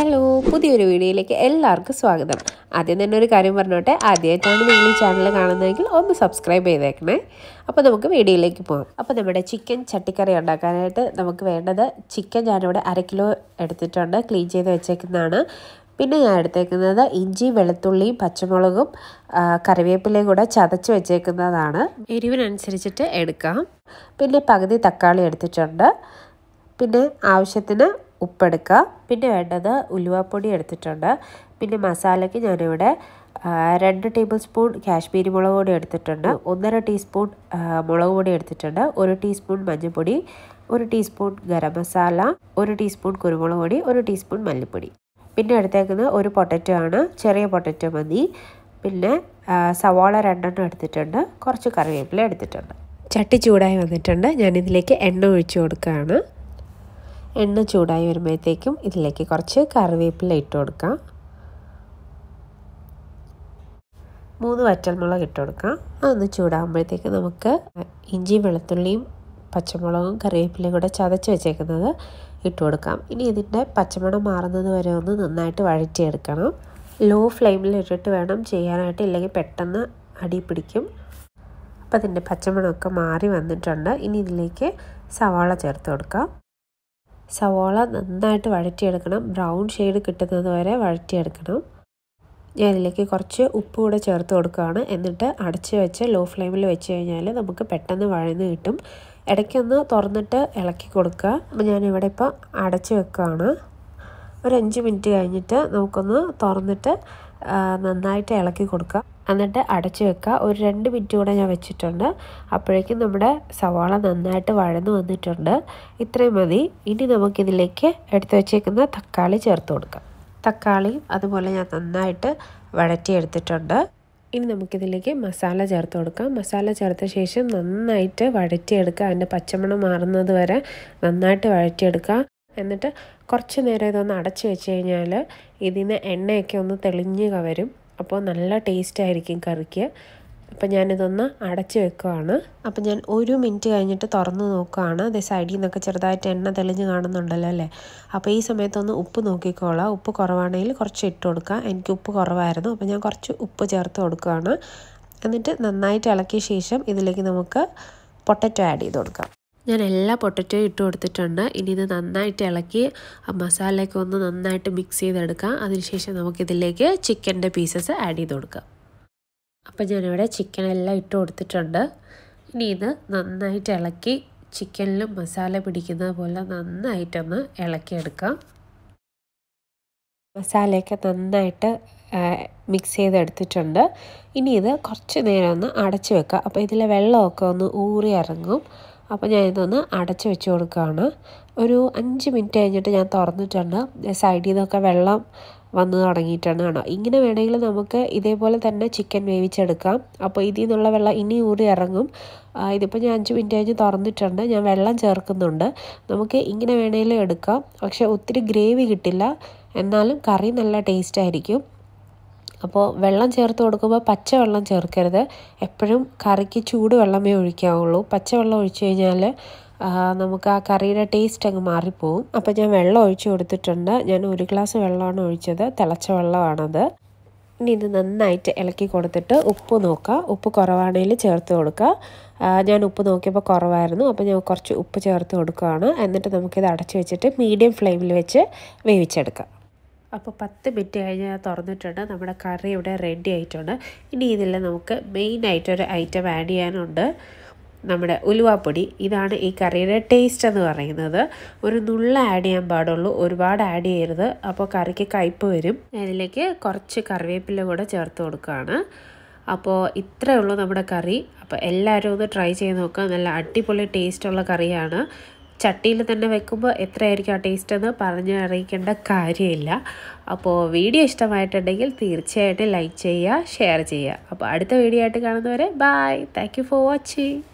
hello പുതിയൊരു വീഡിയോയിലേക്ക് എല്ലാവർക്കും സ്വാഗതം ആദ്യം തന്നെ ഒരു കാര്യം പറഞ്ഞോട്ടെ ആദ്യമായിട്ടാണ് നിങ്ങൾ ഈ ചാനൽ കാണുന്നതെങ്കിൽ ഒന്ന് സബ്സ്ക്രൈബ് ചെയ്തേക്കണേ അപ്പോൾ നമുക്ക് വീഡിയോയിലേക്ക് പോകാം അപ്പോൾ നമ്മുടെ ചിക്കൻ ചട്ടിക്കറി ഉണ്ടാക്കാനായിട്ട് നമുക്ക് വേണ്ടത് ചിക്കൻ ഞാനിവിടെ അര കിലോ എടുത്തിട്ടുണ്ട് ക്ലീൻ ചെയ്ത് വെച്ചേക്കുന്നതാണ് പിന്നെ ഞാൻ എടുത്തേക്കുന്നത് ഇഞ്ചി വെളുത്തുള്ളിയും പച്ചമുളകും ആ, കറിവേപ്പിലയും കൂടെ ചതച്ച് വെച്ചേക്കുന്നതാണ് എരിവിനനുസരിച്ചിട്ട് എടുക്കാം പിന്നെ പകുതി തക്കാളി എടുത്തിട്ടുണ്ട് പിന്നെ ആവശ്യത്തിന് ഉപ്പെടുക്കുക പിന്നെ വേണ്ടത് ഉലുവാപ്പൊടി എടുത്തിട്ടുണ്ട് പിന്നെ മസാലയ്ക്ക് ഞാനിവിടെ ആ, രണ്ട് ടേബിൾ സ്പൂൺ കാശ്മീരി മുളക് പൊടി എടുത്തിട്ടുണ്ട് ഒന്നര ടീസ്പൂൺ ആ, മുളക് പൊടി എടുത്തിട്ടുണ്ട് ഒരു ടീസ്പൂൺ മഞ്ഞൾപ്പൊടി ഒരു ടീസ്പൂൺ ഗരം മസാല ഒരു ടീസ്പൂൺ കുരുമുളക് പൊടി ഒരു ടീസ്പൂൺ മല്ലിപ്പൊടി പിന്നെ എടുത്തേക്കുന്നത് ഒരു പൊട്ടറ്റോ ആണ് ചെറിയ പൊട്ടറ്റോ മതി പിന്നെ ആ, സവാള രണ്ടെണ്ണം എടുത്തിട്ടുണ്ട് കുറച്ച് കറിവേപ്പില എടുത്തിട്ടുണ്ട് ചട്ടി ചൂടായി വന്നിട്ടുണ്ട് ഞാനിതിലേക്ക് എണ്ണ ഒഴിച്ചു കൊടുക്കുകയാണ് എണ്ണ ചൂടായി വരുമ്പോഴത്തേക്കും ഇതിലേക്ക് കുറച്ച് കറിവേപ്പില ഇട്ട് കൊടുക്കാം മൂന്ന് വറ്റൽമുളക് ഇട്ട് കൊടുക്കാം അതൊന്ന് ചൂടാകുമ്പോഴത്തേക്ക് നമുക്ക് ഇഞ്ചിയും വെളുത്തുള്ളിയും പച്ചമുളകും കറിവേപ്പിലയും കൂടെ ചതച്ച് വെച്ചേക്കുന്നത് ഇട്ട് കൊടുക്കാം ഇനി ഇതിൻ്റെ പച്ചമണം മാറുന്നത് വരെ ഒന്ന് നന്നായിട്ട് വഴറ്റിയെടുക്കണം ലോ ഫ്ലെയിമിൽ ഇട്ടിട്ട് വേണം ചെയ്യാനായിട്ട് ഇല്ലെങ്കിൽ പെട്ടെന്ന് അടി പിടിക്കും അപ്പോൾ അതിൻ്റെ പച്ചമണമൊക്കെ മാറി വന്നിട്ടുണ്ട് ഇനി ഇതിലേക്ക് സവാള ചേർത്ത് കൊടുക്കാം സവാള നന്നായിട്ട് വഴറ്റിയെടുക്കണം ബ്രൗൺ ഷെയ്ഡ് കിട്ടുന്നത് വരെ വഴറ്റിയെടുക്കണം ഞാൻ ഇതിലേക്ക് കുറച്ച് ഉപ്പ് കൂടെ ചേർത്ത് കൊടുക്കുകയാണ് എന്നിട്ട് അടച്ച് വെച്ച് ലോ ഫ്ലെയിമിൽ വെച്ച് കഴിഞ്ഞാൽ നമുക്ക് പെട്ടെന്ന് വഴന്ന് കിട്ടും ഇടയ്ക്കൊന്ന് തുറന്നിട്ട് ഇളക്കി കൊടുക്കുക അപ്പോൾ ഞാനിവിടെ ഇപ്പോൾ അടച്ച് വെക്കുകയാണ് ഒരു അഞ്ച് മിനിറ്റ് കഴിഞ്ഞിട്ട് നമുക്കൊന്ന് തുറന്നിട്ട് ആ, നന്നായിട്ട് ഇളക്കി കൊടുക്കുക എന്നിട്ട് അടച്ച് വെക്കുക ഒരു രണ്ട് മിനിറ്റ് കൂടെ ഞാൻ വെച്ചിട്ടുണ്ട് അപ്പോഴേക്കും നമ്മുടെ സവാള നന്നായിട്ട് വഴന്ന് വന്നിട്ടുണ്ട് ഇത്രയും മതി ഇനി നമുക്കിതിലേക്ക് എടുത്ത് വെച്ചേക്കുന്ന തക്കാളി ചേർത്ത് കൊടുക്കാം തക്കാളിയും അതുപോലെ ഞാൻ നന്നായിട്ട് വഴറ്റിയെടുത്തിട്ടുണ്ട് ഇനി നമുക്കിതിലേക്ക് മസാല ചേർത്ത് കൊടുക്കാം മസാല ചേർത്ത ശേഷം നന്നായിട്ട് വഴറ്റിയെടുക്കുക അതിൻ്റെ പച്ചമണം മാറുന്നത് വരെ നന്നായിട്ട് വഴറ്റിയെടുക്കുക എന്നിട്ട് കുറച്ച് നേരം ഇതൊന്ന് അടച്ച് വെച്ച് കഴിഞ്ഞാൽ ഇതിന് എണ്ണയൊക്കെ ഒന്ന് തെളിഞ്ഞ് വരും അപ്പോൾ നല്ല ടേസ്റ്റ് ആയിരിക്കും കറിക്ക് അപ്പോൾ ഞാനിതൊന്ന് അടച്ച് വെക്കുവാണ് അപ്പോൾ ഞാൻ ഒരു മിനിറ്റ് കഴിഞ്ഞിട്ട് തുറന്ന് നോക്കുകയാണ് അതേ സൈഡിൽ നിന്നൊക്കെ ചെറുതായിട്ട് എണ്ണ തെളിഞ്ഞ് കാണുന്നുണ്ടല്ലോ അല്ലേ അപ്പോൾ ഈ സമയത്തൊന്ന് ഉപ്പ് നോക്കിക്കോളാം ഉപ്പ് കുറവാണെങ്കിൽ കുറച്ച് ഇട്ട് കൊടുക്കുക എനിക്ക് ഉപ്പ് കുറവായിരുന്നു അപ്പോൾ ഞാൻ കുറച്ച് ഉപ്പ് ചേർത്ത് കൊടുക്കുകയാണ് എന്നിട്ട് നന്നായിട്ട് ഇളക്കിയ ശേഷം ഇതിലേക്ക് നമുക്ക് പൊട്ടറ്റോ ആഡ് ചെയ്ത് കൊടുക്കാം ഞാൻ എല്ലാ പൊട്ടറ്റോയും ഇട്ട് കൊടുത്തിട്ടുണ്ട് ഇനി ഇത് നന്നായിട്ട് ഇളക്കി ആ മസാലയൊക്കെ ഒന്ന് നന്നായിട്ട് മിക്സ് ചെയ്തെടുക്കാം അതിനുശേഷം നമുക്കിതിലേക്ക് ചിക്കൻ്റെ പീസസ് ആഡ് ചെയ്ത് കൊടുക്കാം അപ്പോൾ ഞാനിവിടെ ചിക്കൻ എല്ലാം ഇട്ട് കൊടുത്തിട്ടുണ്ട് ഇനി ഇത് നന്നായിട്ട് ഇളക്കി ചിക്കനിലും മസാല പിടിക്കുന്നത് പോലെ നന്നായിട്ടൊന്ന് ഇളക്കിയെടുക്കാം മസാലയൊക്കെ നന്നായിട്ട് മിക്സ് ചെയ്തെടുത്തിട്ടുണ്ട് ഇനി ഇത് കുറച്ച് നേരം ഒന്ന് അടച്ച് വെക്കുക അപ്പോൾ ഇതിലെ വെള്ളമൊക്കെ ഒന്ന് ഊറി ഇറങ്ങും അപ്പോൾ ഞാൻ ഇതൊന്ന് അടച്ച് വെച്ച് കൊടുക്കുകയാണ് ഒരു അഞ്ച് മിനിറ്റ് കഴിഞ്ഞിട്ട് ഞാൻ തുറന്നിട്ടുണ്ട് സൈഡിൽ നിന്നൊക്കെ വെള്ളം വന്ന് തുടങ്ങിയിട്ടാണ് കാണോ ഇങ്ങനെ വേണമെങ്കിൽ നമുക്ക് ഇതേപോലെ തന്നെ ചിക്കൻ വേവിച്ചെടുക്കാം അപ്പോൾ ഇതിൽ നിന്നുള്ള വെള്ളം ഇനി ഊറി ഇറങ്ങും ആ, ഇതിപ്പോൾ ഞാൻ അഞ്ച് മിനിറ്റ് കഴിഞ്ഞ് തുറന്നിട്ടുണ്ട് ഞാൻ വെള്ളം ചേർക്കുന്നുണ്ട് നമുക്ക് ഇങ്ങനെ വേണമെങ്കിലും എടുക്കാം പക്ഷേ ഒത്തിരി ഗ്രേവി കിട്ടില്ല എന്നാലും കറി നല്ല ടേസ്റ്റ് ആയിരിക്കും അപ്പോൾ വെള്ളം ചേർത്ത് കൊടുക്കുമ്പോൾ പച്ചവെള്ളം ചേർക്കരുത് എപ്പോഴും കറിക്ക് ചൂട് വെള്ളമേ ഒഴിക്കാവുള്ളൂ പച്ചവെള്ളം ഒഴിച്ചു കഴിഞ്ഞാൽ ആ, നമുക്ക് ആ കറിയുടെ ടേസ്റ്റ് അങ്ങ് മാറിപ്പോവും അപ്പോൾ ഞാൻ വെള്ളം ഒഴിച്ചു കൊടുത്തിട്ടുണ്ട് ഞാൻ ഒരു ഗ്ലാസ് വെള്ളമാണ് ഒഴിച്ചത് തിളച്ച വെള്ളമാണത് ഇനി ഇത് നന്നായിട്ട് ഇളക്കി കൊടുത്തിട്ട് ഉപ്പ് നോക്കുക ഉപ്പ് കുറവാണെങ്കിൽ ചേർത്ത് കൊടുക്കുക ആ, ഞാൻ ഉപ്പ് നോക്കിയപ്പോൾ കുറവായിരുന്നു അപ്പോൾ ഞാൻ കുറച്ച് ഉപ്പ് ചേർത്ത് കൊടുക്കുകയാണ് എന്നിട്ട് നമുക്കിത് അടച്ചു വെച്ചിട്ട് മീഡിയം ഫ്ലെയിമിൽ വെച്ച് വേവിച്ചെടുക്കാം അപ്പോൾ പത്ത് മിനിറ്റ് കഴിഞ്ഞ് ഞാൻ തുറന്നിട്ടുണ്ട് നമ്മുടെ കറി ഇവിടെ റെഡി ആയിട്ടുണ്ട് ഇനി ഇതിൽ നമുക്ക് മെയിനായിട്ടൊരു ഐറ്റം ആഡ് ചെയ്യാനുണ്ട് നമ്മുടെ ഉലുവാപ്പൊടി ഇതാണ് ഈ കറിയുടെ ടേസ്റ്റ് എന്ന് പറയുന്നത് ഒരു നുള്ള ആഡ് ചെയ്യാൻ പാടുള്ളൂ ഒരുപാട് ആഡ് ചെയ്യരുത് അപ്പോൾ കറിക്ക് കയ്പ്പ് വരും അതിലേക്ക് കുറച്ച് കറിവേപ്പില കൂടെ ചേർത്ത് കൊടുക്കുകയാണ് അപ്പോൾ ഇത്രയേ ഉള്ളൂ നമ്മുടെ കറി അപ്പോൾ എല്ലാവരും ഒന്ന് ട്രൈ ചെയ്ത് നോക്കുക നല്ല അടിപൊളി ടേസ്റ്റുള്ള കറിയാണ് ചട്ടിയിൽ തന്നെ വെക്കുമ്പോൾ എത്രയായിരിക്കും ആ ടേസ്റ്റ് എന്ന് പറഞ്ഞ് അറിയിക്കേണ്ട കാര്യമില്ല അപ്പോൾ വീഡിയോ ഇഷ്ടമായിട്ടുണ്ടെങ്കിൽ തീർച്ചയായിട്ടും ലൈക്ക് ചെയ്യുക ഷെയർ ചെയ്യുക അപ്പോൾ അടുത്ത വീഡിയോ ആയിട്ട് കാണുന്നവരെ bye thank you for watching